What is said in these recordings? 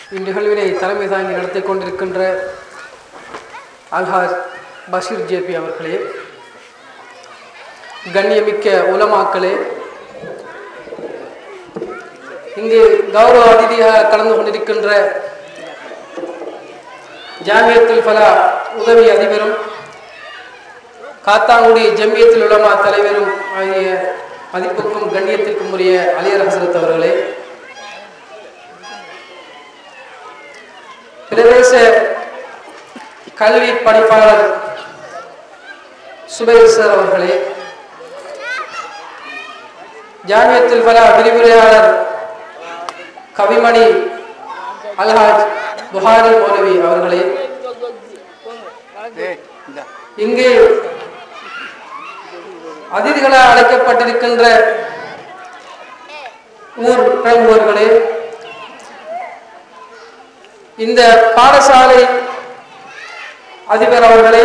இந்நிகழ்வினை தலைமை தாங்கி நடத்தி கொண்டிருக்கின்ற அல்ஹாஜ் பஷீர் ஜேபி அவர்களே கண்ணியமிக்க உலமாக்களே இங்கு கௌரவ அதிதியாக கலந்து கொண்டிருக்கின்ற ஜாமியத்துல் ஃபலா உதவி அதிபரும் காத்தாங்குடி ஜம்மியத்துல் உலமா தலைவரும் ஆகிய மதிப்புக்கும் கண்ணியத்திற்கும் உரிய அலியர் ஹசரத் அவர்களே பிரதேச கல்வி பணிப்பாளர் சுபைர் சார் அவர்களே ஜாமியத்துல் ஃபலா விரிவுரையாளர் கவிமணி அல்ஹாஜ் புகாரி மௌலவி அவர்களே இங்கு அதிதிகளால் அழைக்கப்பட்டிருக்கின்ற ஊர் பிரமுகர்களே இந்த பாடசாலை அதிபர் அவர்களே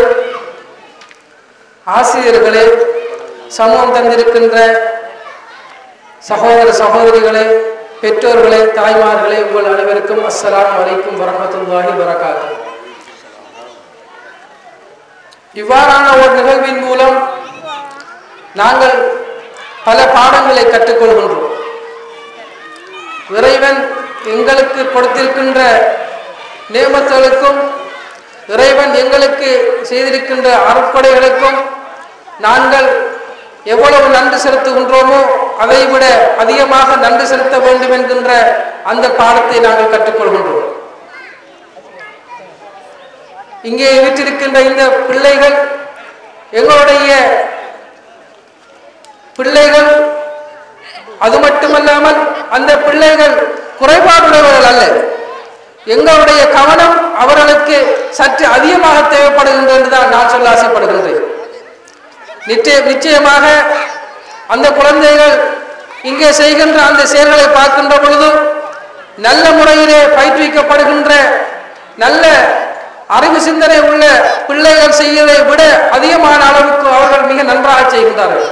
ஆசிரியர்களே சமூகம் தந்திருக்கின்ற சகோதர சகோதரிகளே பெற்றோர்களே தாய்மார்களே உங்கள் அனைவருக்கும் அஸ்ஸலாமு அலைக்கும் வரமத்துல்லாஹி வரகாத்து இவ்வாறான ஒரு நிகழ்வின் மூலம் நாங்கள் பல பாடங்களை கற்றுக்கொள்கின்றோம் இறைவன் எங்களுக்கு கொடுத்திருக்கின்ற நியமத்துகளுக்கும் இறைவன் எங்களுக்கு செய்திருக்கின்ற அறப்படைகளுக்கும் நாங்கள் எவ்வளவு நன்றி செலுத்துகின்றோமோ அதை விட அதிகமாக நன்றி செலுத்த வேண்டும் என்கின்ற அந்த பாடத்தை நாங்கள் கற்றுக்கொள்கின்றோம் இங்கே வீற்றிருக்கின்ற இந்த பிள்ளைகள் எங்களுடைய பிள்ளைகள் அது மட்டுமல்லாமல் அந்த பிள்ளைகள் குறைபாடுடையவர்கள் அல்ல எங்களுடைய கவனம் அவர்களுக்கு சற்று அதிகமாக தேவைப்படுகின்றது என்றுதான் நான் சொல்ல ஆசைப்படுகின்றேன் நிச்சய நிச்சயமாக அந்த குழந்தைகள் இங்கே செய்கின்ற அந்த செயல்களை பார்க்கின்ற பொழுது நல்ல முறையிலே பயிற்றுவிக்கப்படுகின்ற நல்ல அறிவு சிந்தனை உள்ள பிள்ளைகள் செய்வதை விட அதிகமான அளவுக்கு அவர்கள் மிக நன்றாக செய்கின்றார்கள்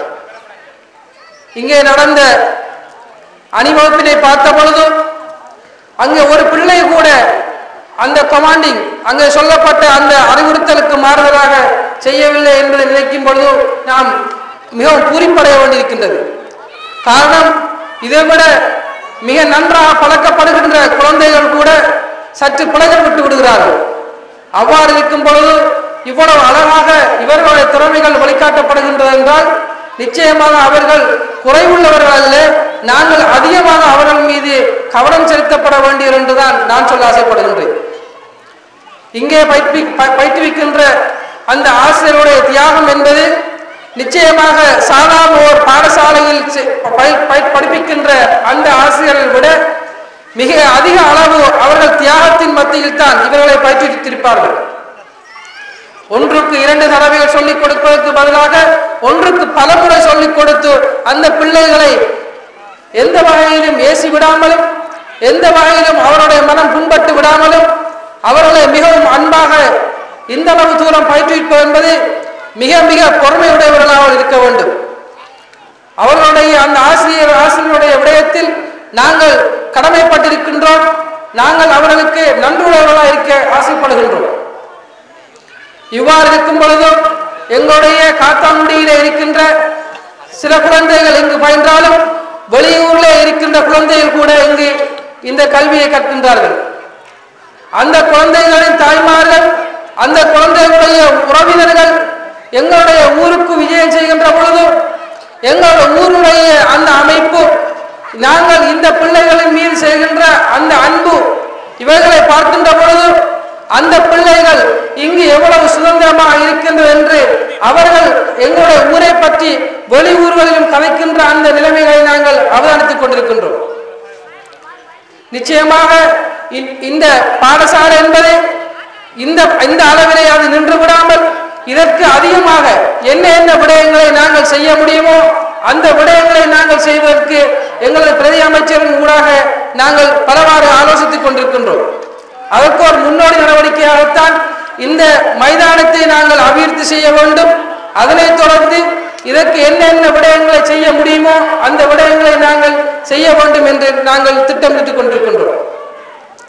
இங்கே நடந்த அணிவகுப்பினை பார்த்த பொழுது அங்கே ஒரு பிள்ளை கூட அந்த கமாண்டிங் அங்கே சொல்லப்பட்ட அந்த அறிவுறுத்தலுக்கு மாறுதலாக செய்யவில்லை என்பதை நினைக்கும் பொழுது நாம் மிகவும் பூரிப்படைய வேண்டியிருக்கின்றது காரணம் இதை விட மிக நன்றாக பழக்கப்படுகின்ற குழந்தைகள் கூட சற்று பிழைகள் விட்டு விடுகிறார்கள் அவ்வாறு இருக்கும் பொழுது இவ்வளவு அழகாக இவர்களுடைய திறமைகள் வழிகாட்டப்படுகின்றது என்றால் நிச்சயமாக அவர்கள் குறைவுள்ளவர்கள் அல்ல நாங்கள் அதிகமாக அவர்கள் மீது கவனம் செலுத்தப்பட வேண்டியது என்றுதான் நான் சொல்ல ஆசைப்படுகின்றேன் இங்கே பயிற்சி பயிற்றுவிக்கின்ற அந்த ஆசிரியருடைய தியாகம் என்பது நிச்சயமாக சாதாரண ஒரு பாடசாலையில் படிப்பிக்கின்ற அந்த ஆசிரியரை விட மிக அதிக அளவு அவர்கள் தியாகத்தின் மத்தியில் தான் இவர்களை பயிற்றுவித்திருப்பார்கள் ஒன்றுக்கு இரண்டு தடவைகள் சொல்லிக் கொடுப்பதற்கு பதிலாக ஒன்றுக்கு பல முறை சொல்லிக் கொடுத்து அந்த பிள்ளைகளை எந்த வகையிலும் ஏசி விடாமலும் எந்த வகையிலும் அவருடைய மனம் புண்பட்டு விடாமலும் அவர்களை மிகவும் அன்பாக இந்த அளவு தூரம் பயிற்றுவிப்பது என்பது மிக மிக பொறுமையுடையவர்களாக இருக்க வேண்டும் அவர்களுடைய அந்த ஆசிரியர் ஆசிரியருடைய விடயத்தில் நாங்கள் கடமைப்பட்டிருக்கின்றோம் நாங்கள் அவர்களுக்கு நன்றுள்ளவர்களாக இருக்க ஆசைப்படுகின்றோம் இவ்வாறு இருக்கும் பொழுதும் எங்களுடைய காத்தாங்குடியிலே இருக்கின்ற சில குழந்தைகள் இங்கு பயின்றாலும் வெளியூர்ல இருக்கின்ற குழந்தைகள் கூட இங்கு இந்த கல்வியை கற்கின்றார்கள் அந்த குழந்தைகளின் தாய்மார்கள் அந்த குழந்தைகளுடைய உறவினர்கள் எங்களுடைய ஊருக்கு விஜயம் செய்கின்ற பொழுது எங்களுடைய ஊருடைய அந்த அமைப்பு நாங்கள் இந்த பிள்ளைகளின் மீது செய்கின்ற அந்த அன்பு இவைகளை பார்க்கின்ற பொழுது அந்த பிள்ளைகள் இங்கு எவ்வளவு சுதந்திரமாக இருக்கின்றது என்று அவர்கள் எங்களுடைய ஊரை பற்றி வெளி ஊர்களிலும் கதைக்கின்ற அந்த நிலைமைகளை நாங்கள் அவதானித்துக் கொண்டிருக்கின்றோம் நிச்சயமாக இந்த பாடசாலை என்பது இந்த இந்த அளவிலே அது நின்று விடாமல் இதற்கு அதிகமாக என்ன என்ன விடயங்களை நாங்கள் செய்ய முடியுமோ அந்த விடயங்களை நாங்கள் செய்வதற்கு எங்களது பிரதி அமைச்சரின் ஊடாக நாங்கள் பலவாறு ஆலோசித்துக் கொண்டிருக்கின்றோம் அதற்கு ஒரு முன்னோடி நடவடிக்கையாகத்தான் இந்த மைதானத்தை நாங்கள் அபிவிருத்தி செய்ய வேண்டும் அதனைத் தொடர்ந்து இதற்கு என்னென்ன விடயங்களை செய்ய முடியுமோ அந்த விடயங்களை நாங்கள் செய்ய வேண்டும் என்று நாங்கள் திட்டமிட்டுக் கொண்டிருக்கின்றோம்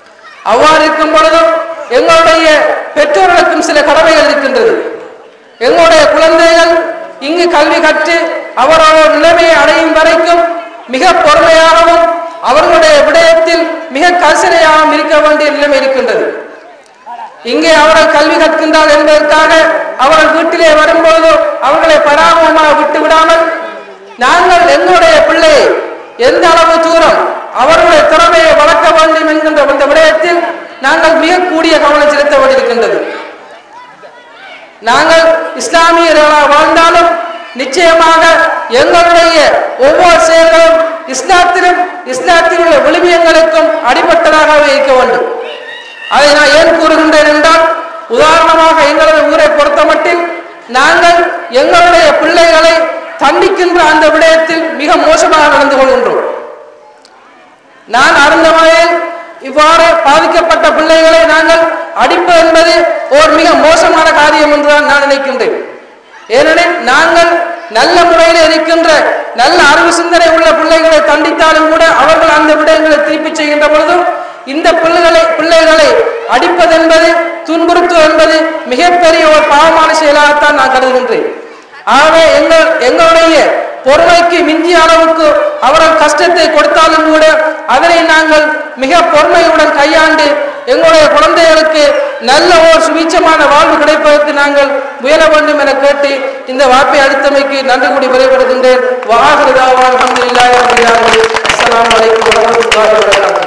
அவ்வாறு இருக்கும் பொழுதும் எங்களுடைய பெற்றோர்களுக்கும் சில கடமைகள் இருக்கின்றது எங்களுடைய குழந்தைகள் இங்கு கல்வி கற்று அவரோட நிலைமையை அடையும் வரைக்கும் மிக பொறுமையாகவும் அவர்களுடைய விடயத்தில் மிக கரிசனையாகவும் இருக்க வேண்டிய நிலைமை இருக்கின்றது இங்கே அவர்கள் கல்வி கற்கின்றார் என்பதற்காக அவர்கள் வீட்டிலே வரும்போது அவர்களை பராமரமாக விட்டு விடாமல் நாங்கள் எங்களுடைய பிள்ளையை எந்த அளவு தூரம் அவர்களுடைய திறமையை வளர்க்க வேண்டும் என்கின்ற இந்த விடயத்தில் நாங்கள் மிக கூடிய கவனம் செலுத்த வேண்டியிருக்கின்றது நாங்கள் இஸ்லாமியர்களாக வாழ்ந்தாலும் நிச்சயமாக எங்களுடைய ஒவ்வொரு செயல்களும் இஸ்லாத்திலும் இஸ்லாத்தில் உள்ள விழுமியங்களுக்கும் அடிபட்டதாகவே இருக்க வேண்டும் அதை நான் ஏன் கூறுகின்றேன் என்றால் உதாரணமாக எங்களது ஊரை பொறுத்தமட்டில் நாங்கள் எங்களுடைய பிள்ளைகளை தண்டிக்கின்ற அந்த விடயத்தில் மிக மோசமாக நடந்து கொள்கின்றோம் நான் அறிந்த வகையில் இவ்வாறு பாதிக்கப்பட்ட பிள்ளைகளை நாங்கள் அடிப்பது என்பது ஒரு மிக மோசமான காரியம் என்றுதான் நான் நினைக்கின்றேன் ஏனெனில் நாங்கள் நல்ல முறையில் இருக்கின்ற நல்ல அறிவு சிந்தனை உள்ள பிள்ளைகளை தண்டித்தாலும் கூட அவர்கள் அந்த விடயங்களை திருப்பி செய்கின்ற பொழுதும் இந்த பிள்ளைகளை பிள்ளைகளை அடிப்பது என்பது துன்புறுத்துவது என்பது மிகப்பெரிய ஒரு பாவமான செயலாகத்தான் நான் கருதுகின்றேன் ஆகவே எங்கள் எங்களுடைய பொறுமைக்கு மிஞ்சிய அளவுக்கு அவர்கள் கஷ்டத்தை கொடுத்தாலும் கூட அதனை நாங்கள் மிக பொறுமையுடன் கையாண்டு எங்களுடைய குழந்தைகளுக்கு நல்ல ஒரு சுபீட்சமான வாழ்வு கிடைப்பதற்கு நாங்கள் முயல வேண்டும் என கேட்டு இந்த வாய்ப்பை அளித்தமைக்கு நன்றி கூடி விரைவுபடுகின்றேன் வாகரதாவான் அல்ஹம்துலில்லாஹி ரப்பில் ஆலமீன் அஸ்ஸலாமு அலைக்கும் வரஹ்மத்துல்லாஹி வபரகாத்துஹு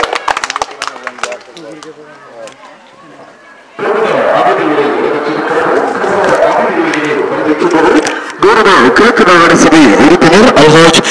கிழக்கு மாகாண சபை உறுப்பினர் அல்ஹாஜ்